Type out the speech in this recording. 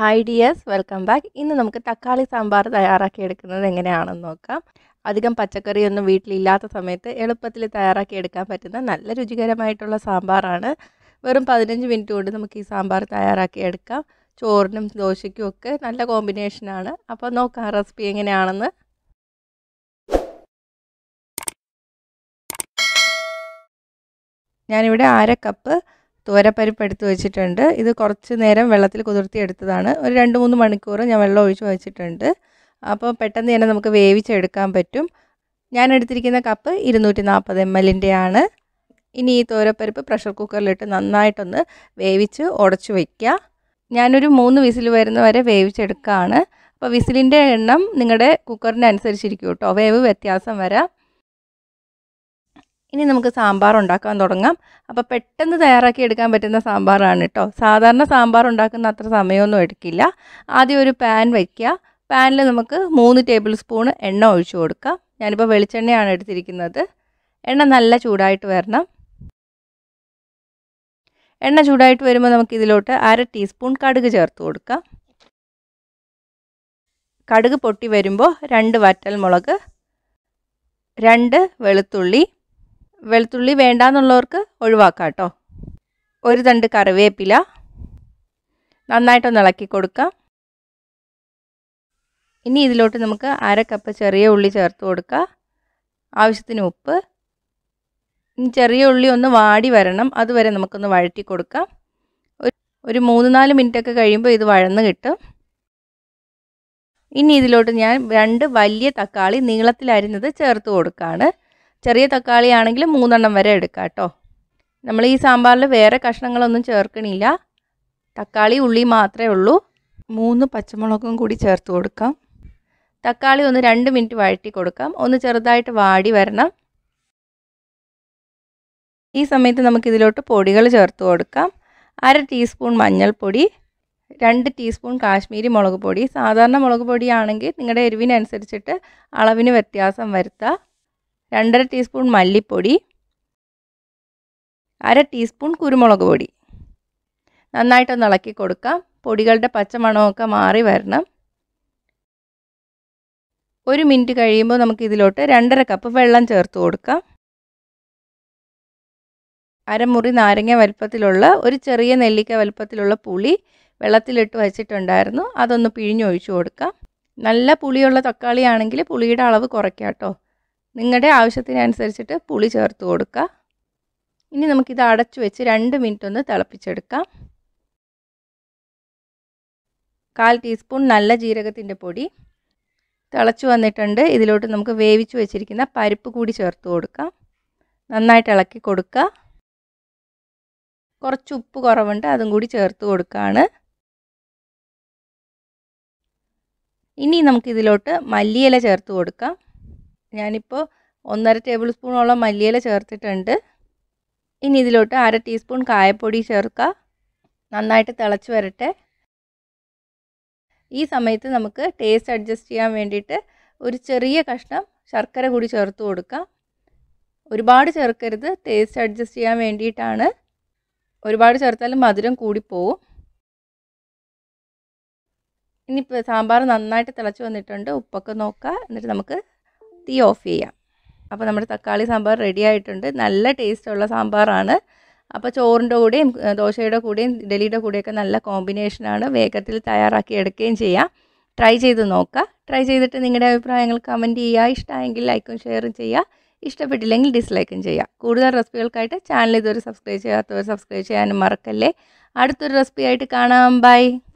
hi dears welcome back ഇന്ന് നമുക്ക് തക്കാളി സാമ്പാർ തയ്യാറാക്കി എടുക്കുന്നത് എങ്ങനെയാണെന്ന് നോക്കാം അധികം പച്ചക്കറിയൊന്നും വീട്ടിലില്ലാത്ത സമയത്ത് എളുപ്പത്തിൽ തയ്യാറാക്കി എടുക്കാൻ പറ്റുന്ന നല്ല രുചികരമായിട്ടുള്ള സാമ്പാറാണ് വെറും പതിനഞ്ച് മിനിറ്റ് കൊണ്ട് നമുക്ക് ഈ സാമ്പാർ തയ്യാറാക്കി എടുക്കാം ചോറിനും ദോശയ്ക്കും ഒക്കെ നല്ല കോമ്പിനേഷനാണ് അപ്പോൾ നോക്കാം റെസിപ്പി എങ്ങനെയാണെന്ന് ഞാനിവിടെ അര കപ്പ് തുവരപ്പരിപ്പ് എടുത്ത് വെച്ചിട്ടുണ്ട് ഇത് കുറച്ച് നേരം വെള്ളത്തിൽ കുതിർത്തി എടുത്തതാണ് ഒരു രണ്ട് മൂന്ന് മണിക്കൂർ ഞാൻ വെള്ളം ഒഴിച്ച് വെച്ചിട്ടുണ്ട് അപ്പോൾ പെട്ടെന്ന് തന്നെ നമുക്ക് വേവിച്ചെടുക്കാൻ പറ്റും ഞാൻ എടുത്തിരിക്കുന്ന കപ്പ് ഇരുന്നൂറ്റി നാൽപ്പത് എം എല്ലിൻ്റെയാണ് ഇനി ഈ തോരപ്പരിപ്പ് പ്രഷർ കുക്കറിലിട്ട് നന്നായിട്ടൊന്ന് വേവിച്ച് ഉടച്ച് വയ്ക്കുക ഞാനൊരു മൂന്ന് വിസിൽ വരുന്ന വരെ വേവിച്ചെടുക്കുകയാണ് അപ്പോൾ വിസിലിൻ്റെ എണ്ണം നിങ്ങളുടെ കുക്കറിൻ്റെ അനുസരിച്ചിരിക്കും കേട്ടോ വേവ് വ്യത്യാസം വരാം ഇനി നമുക്ക് സാമ്പാർ ഉണ്ടാക്കാൻ തുടങ്ങാം അപ്പോൾ പെട്ടെന്ന് തയ്യാറാക്കി എടുക്കാൻ പറ്റുന്ന സാമ്പാറാണ് കേട്ടോ സാധാരണ സാമ്പാർ ഉണ്ടാക്കുന്ന അത്ര സമയമൊന്നും എടുക്കില്ല ആദ്യം ഒരു പാൻ വയ്ക്കുക പാനിൽ നമുക്ക് മൂന്ന് ടേബിൾ സ്പൂൺ എണ്ണ ഒഴിച്ചു കൊടുക്കാം ഞാനിപ്പോൾ വെളിച്ചെണ്ണയാണ് എടുത്തിരിക്കുന്നത് എണ്ണ നല്ല ചൂടായിട്ട് വരണം എണ്ണ ചൂടായിട്ട് വരുമ്പോൾ നമുക്ക് ഇതിലോട്ട് അര ടീസ്പൂൺ കടുക് ചേർത്ത് കൊടുക്കാം കടുക് പൊട്ടി വരുമ്പോൾ രണ്ട് വറ്റൽ മുളക് രണ്ട് വെളുത്തുള്ളി വെളുത്തുള്ളി വേണ്ടാന്നുള്ളവർക്ക് ഒഴിവാക്കാം കേട്ടോ ഒരു തണ്ട് കറിവേപ്പില നന്നായിട്ടൊന്ന് ഇളക്കി കൊടുക്കാം ഇനി ഇതിലോട്ട് നമുക്ക് അര കപ്പ് ചെറിയ ഉള്ളി ചേർത്ത് കൊടുക്കുക ആവശ്യത്തിന് ഉപ്പ് ഇനി ചെറിയ ഉള്ളി ഒന്ന് വാടി വരണം അതുവരെ നമുക്കൊന്ന് വഴറ്റി കൊടുക്കാം ഒരു മൂന്ന് നാല് മിനിറ്റൊക്കെ കഴിയുമ്പോൾ ഇത് വഴന്ന് കിട്ടും ഇനി ഇതിലോട്ട് ഞാൻ രണ്ട് വലിയ തക്കാളി നീളത്തിൽ അരിഞ്ഞത് ചേർത്ത് കൊടുക്കുകയാണ് ചെറിയ തക്കാളി ആണെങ്കിൽ മൂന്നെണ്ണം വരെ എടുക്കാം കേട്ടോ നമ്മൾ ഈ സാമ്പാറിൽ വേറെ കഷ്ണങ്ങളൊന്നും ചേർക്കണില്ല തക്കാളി ഉള്ളി മാത്രമേ ഉള്ളൂ മൂന്ന് പച്ചമുളകും കൂടി ചേർത്ത് കൊടുക്കാം തക്കാളി ഒന്ന് രണ്ട് മിനിറ്റ് വഴറ്റി കൊടുക്കാം ഒന്ന് ചെറുതായിട്ട് വാടി വരണം ഈ സമയത്ത് നമുക്ക് ഇതിലോട്ട് പൊടികൾ ചേർത്ത് കൊടുക്കാം അര ടീസ്പൂൺ മഞ്ഞൾപ്പൊടി രണ്ട് ടീസ്പൂൺ കാശ്മീരി മുളക് പൊടി സാധാരണ മുളക് പൊടിയാണെങ്കിൽ നിങ്ങളുടെ എരിവിനനുസരിച്ചിട്ട് അളവിന് വ്യത്യാസം വരുത്താം രണ്ടര ടീസ്പൂൺ മല്ലിപ്പൊടി അര ടീസ്പൂൺ കുരുമുളക് പൊടി നന്നായിട്ടൊന്ന് ഇളക്കി കൊടുക്കാം പൊടികളുടെ പച്ചമണമൊക്കെ മാറി വരണം ഒരു മിനിറ്റ് കഴിയുമ്പോൾ നമുക്ക് ഇതിലോട്ട് രണ്ടര കപ്പ് വെള്ളം ചേർത്ത് കൊടുക്കാം അരമുറി നാരങ്ങ വലുപ്പത്തിലുള്ള ഒരു ചെറിയ നെല്ലിക്ക വലുപ്പത്തിലുള്ള പുളി വെള്ളത്തിലിട്ട് വെച്ചിട്ടുണ്ടായിരുന്നു അതൊന്ന് പിഴിഞ്ഞൊഴിച്ചു കൊടുക്കാം നല്ല പുളിയുള്ള തക്കാളി ആണെങ്കിൽ പുളിയുടെ അളവ് കുറയ്ക്കാം കേട്ടോ നിങ്ങളുടെ ആവശ്യത്തിനനുസരിച്ചിട്ട് പുളി ചേർത്ത് കൊടുക്കുക ഇനി നമുക്കിത് അടച്ചു വെച്ച് രണ്ട് മിനിറ്റ് ഒന്ന് തിളപ്പിച്ചെടുക്കാം കാൽ ടീസ്പൂൺ നല്ല ജീരകത്തിൻ്റെ പൊടി തിളച്ചു വന്നിട്ടുണ്ട് ഇതിലോട്ട് നമുക്ക് വേവിച്ച് വെച്ചിരിക്കുന്ന പരിപ്പ് കൂടി ചേർത്ത് കൊടുക്കാം നന്നായിട്ട് ഇളക്കി കൊടുക്കുക കുറച്ച് ഉപ്പ് കുറവുണ്ട് അതും കൂടി ചേർത്ത് കൊടുക്കുകയാണ് ഇനി നമുക്കിതിലോട്ട് മല്ലിയില ചേർത്ത് കൊടുക്കാം ഞാനിപ്പോൾ ഒന്നര ടേബിൾ സ്പൂണോളം മല്ലിയില ചേർത്തിട്ടുണ്ട് ഇനി ഇതിലോട്ട് അര ടീസ്പൂൺ കായപ്പൊടി ചേർക്കുക നന്നായിട്ട് തിളച്ച് വരട്ടെ ഈ സമയത്ത് നമുക്ക് ടേസ്റ്റ് അഡ്ജസ്റ്റ് ചെയ്യാൻ വേണ്ടിയിട്ട് ഒരു ചെറിയ കഷ്ണം ശർക്കര കൂടി ചേർത്ത് കൊടുക്കാം ഒരുപാട് ചേർക്കരുത് ടേസ്റ്റ് അഡ്ജസ്റ്റ് ചെയ്യാൻ വേണ്ടിയിട്ടാണ് ഒരുപാട് ചേർത്താലും മധുരം കൂടിപ്പോവും ഇനിയിപ്പോൾ സാമ്പാർ നന്നായിട്ട് തിളച്ച് വന്നിട്ടുണ്ട് ഉപ്പൊക്കെ നോക്കുക എന്നിട്ട് നമുക്ക് തീ ഓഫ് ചെയ്യാം അപ്പോൾ നമ്മുടെ തക്കാളി സാമ്പാർ റെഡി ആയിട്ടുണ്ട് നല്ല ടേസ്റ്റുള്ള സാമ്പാറാണ് അപ്പോൾ ചോറിൻ്റെ കൂടെയും ദോശയുടെ കൂടെയും ഇഡലിയുടെ കൂടെയൊക്കെ നല്ല കോമ്പിനേഷനാണ് വേഗത്തിൽ തയ്യാറാക്കി എടുക്കുകയും ചെയ്യാം ട്രൈ ചെയ്ത് നോക്കുക ട്രൈ ചെയ്തിട്ട് നിങ്ങളുടെ അഭിപ്രായങ്ങൾ കമൻറ്റ് ചെയ്യുക ഇഷ്ടമായെങ്കിൽ ലൈക്കും ഷെയറും ചെയ്യുക ഇഷ്ടപ്പെട്ടില്ലെങ്കിൽ ഡിസ്ലൈക്കും ചെയ്യുക കൂടുതൽ റെസിപ്പികൾക്കായിട്ട് ചാനൽ ഇതുവരെ സബ്സ്ക്രൈബ് ചെയ്യാത്തവർ സബ്സ്ക്രൈബ് ചെയ്യാനും മറക്കല്ലേ അടുത്തൊരു റെസിപ്പി ആയിട്ട് കാണാം ബൈ